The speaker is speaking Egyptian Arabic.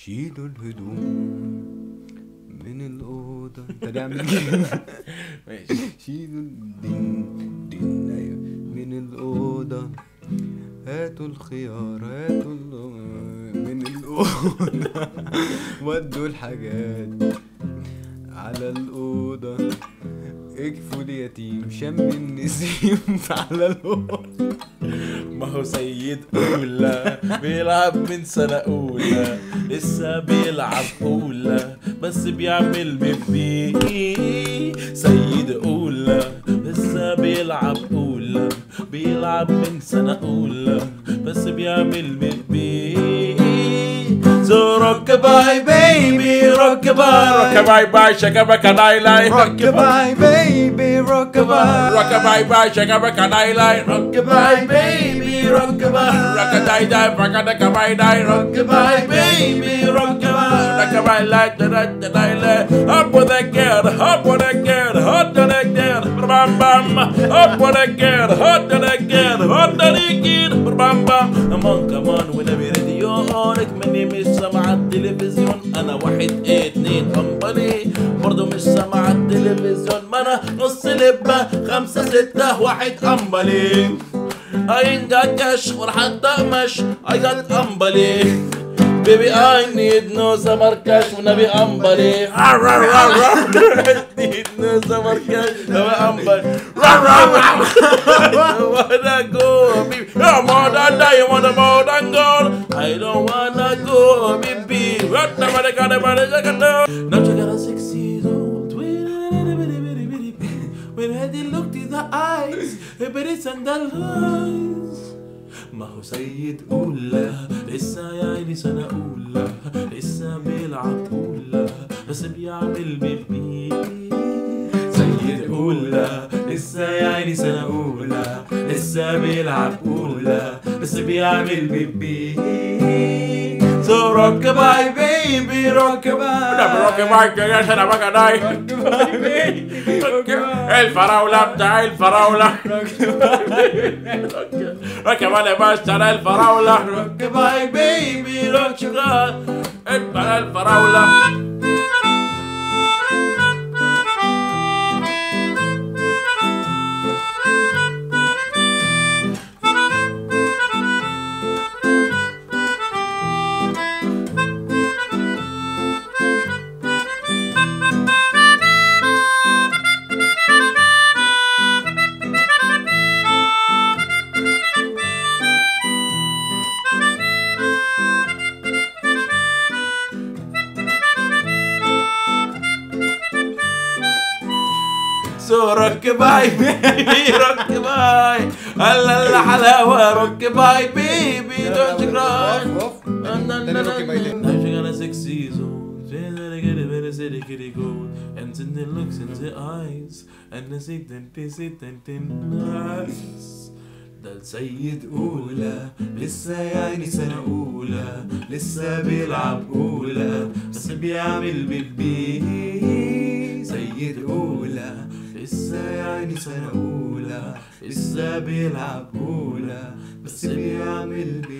شيلوا الهدوم من الأوضة انت تعمل كده ماشي شيلوا الدين دين أيوة من الأوضة هاتوا الخيار هاتوا ال- من الأوضة ودوا الحاجات على الأوضة اكفوا اليتيم شم النسيم على الأوضة ما هو سيد أولى بيلعب من سنة أولى لسه بيلعب أولى بس بيعمل بيبي سيد أولى لسه بيلعب أولى بيلعب من سنة أولى بس بيعمل بيبي So rockabye baby rockabye rockabye bye shaka baka dai lai Rockabye baby rockabye Rockabye bye shaka baka dai lai rockabye baby rockabye rockabye dai rockabye bye dai rockabye baby rockabye rockabye lai da da da dai lai up with that girl up with that girl hot to that girl bam bam up with that girl hot to that girl hot to that girl bam bam come on come on ونبي راديونك مني مش سامع التلفزيون انا واحد اتنين امبلي برضو مش سامع التلفزيون ما انا نص لبة خمسة ستة واحد امبلي I ain't got cash وراح اتقمش I got امبلي Baby I need no summer cash ونبي امبلي need no summer cash ونبي امبلي I wanna go baby you're more than that you wanna more than gold I don't wanna go baby what the money got the money I got no now you got a six years old when had he looked in the eyes but it's under eyes ما هو سيد أولى لسه يا عيني سنة أولى لسه بيلعب أولى بس بيعمل بيبي سيد أولى لسه يا عيني سنة أولى لسه بيلعب أولى بس بيعمل بيبي So rockabye baby rockabye rockabye يا سنة بقى داي الفراولة بتاع الفراولة rockabye بشتري الفراولة rockabye baby rockabye بتاع الفراولة سو روك باي بيبي روك باي هلا لا حلاوه روك باي بيبي دونت كراي اوف Now she got a six years old. She said, "Get it, better say the kitty gold." And then the looks in the eyes, and the sit and sit and nice. ده السيد أولى لسه يعني سنة أولى لسه بيلعب أولى بس بيعمل بيبي سيد أولى لسه يعني سنة أولى لسه بيلعب أولى بس بيعمل